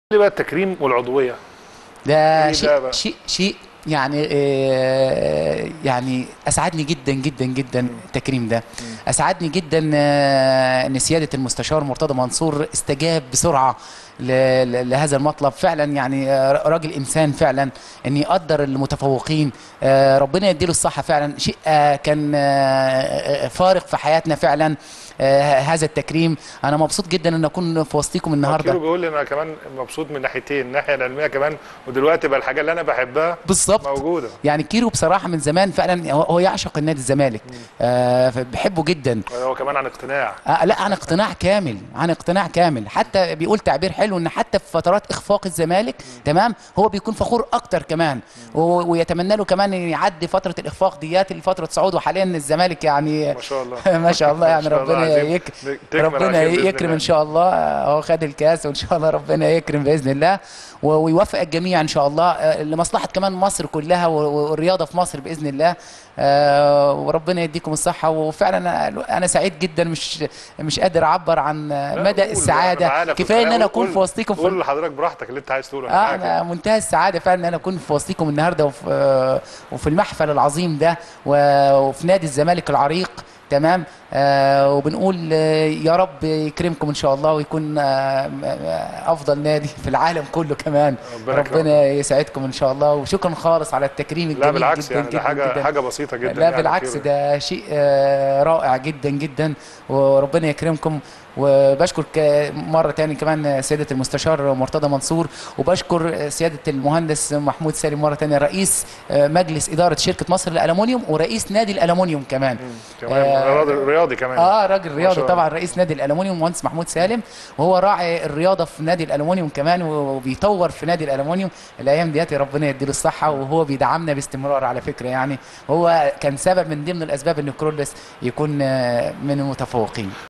ليه بقى التكريم والعضويه ده إيه ده شيء بقى؟ شيء شيء يعني آه، يعني اسعدني جدا جدا جدا التكريم ده اسعدني جدا آه، ان سياده المستشار مرتضى منصور استجاب بسرعه ل- ل- لهذا المطلب فعلا يعني آه، راجل انسان فعلا ان يقدر المتفوقين آه، ربنا يديله الصحه فعلا شيء آه، كان آه، آه، فارق في حياتنا فعلا آه، هذا التكريم انا مبسوط جدا ان اكون في وسطكم النهارده كيلو بيقول لي انا كمان مبسوط من ناحيتين الناحيه العلميه كمان ودلوقتي بقى الحاجه اللي انا بحبها بالظبط موجوده يعني كيرو بصراحه من زمان فعلا هو هو يعشق النادي الزمالك آه بحبه جدا هو كمان عن اقتناع آه لا عن اقتناع كامل عن اقتناع كامل حتى بيقول تعبير حلو ان حتى في فترات اخفاق الزمالك تمام هو بيكون فخور اكتر كمان و- ويتمنى له كمان ان يعدي فتره الاخفاق ديات لفتره صعود وحاليا الزمالك يعني ما شاء الله ما شاء الله يعني ما شاء الله ربنا عايزين يك... تكمل على ربنا خير بإذن يكرم الله. ان شاء الله هو خد الكاس وان شاء الله ربنا يكرم باذن الله و- ويوفق الجميع ان شاء الله آه، لمصلحه كمان مصر كلها و- والرياضه في مصر باذن الله آه، وربنا يديكم الصحه وفعلا انا أنا سعيد جدا مش مش قادر اعبر عن لا، مدى قول، السعاده أنا معانا في كفايه ان الكلام. انا اكون قول- في وسطكم في قول لحضرتك براحتك اللي انت عايز تقوله اه معاك انا منتهى السعاده فعلا ان انا اكون في وسطكم النهارده وفي آه، وفي المحفل العظيم ده و- وفي نادي الزمالك العريق تمام آه وبنقول آه يا رب يكرمكم ان شاء الله ويكون آه م- آه، افضل نادي في العالم كله كمان ربنا ربنا يسعدكم ان شاء الله وشكرا خالص على التكريم الجميل لا بالعكس جدا يعني جدا ده حاجه جدا. حاجه بسيطه جدا لا يعني بالعكس كيلو. ده شيء آه، رائع جدا جدا وربنا يكرمكم وبشكر ك- مرة تاني كمان سيادة المستشار مرتضى منصور وبشكر سيادة المهندس محمود سالم مرة تانية رئيس آه، مجلس إدارة شركة مصر للألمونيوم ورئيس نادي الألمونيوم كمان كمان آه، رياضي, رياضي كمان اه راجل ما رياضي شاء الله. طبعا رئيس نادي الالومنيوم مهندس محمود سالم وهو راعي الرياضه في نادي الالومنيوم كمان وبيطور في نادي الالومنيوم الايام ديت ربنا يديله الصحه وهو بيدعمنا باستمرار على فكره يعني هو كان سبب من ضمن الاسباب ان كرولس يكون آه، من المتفوقين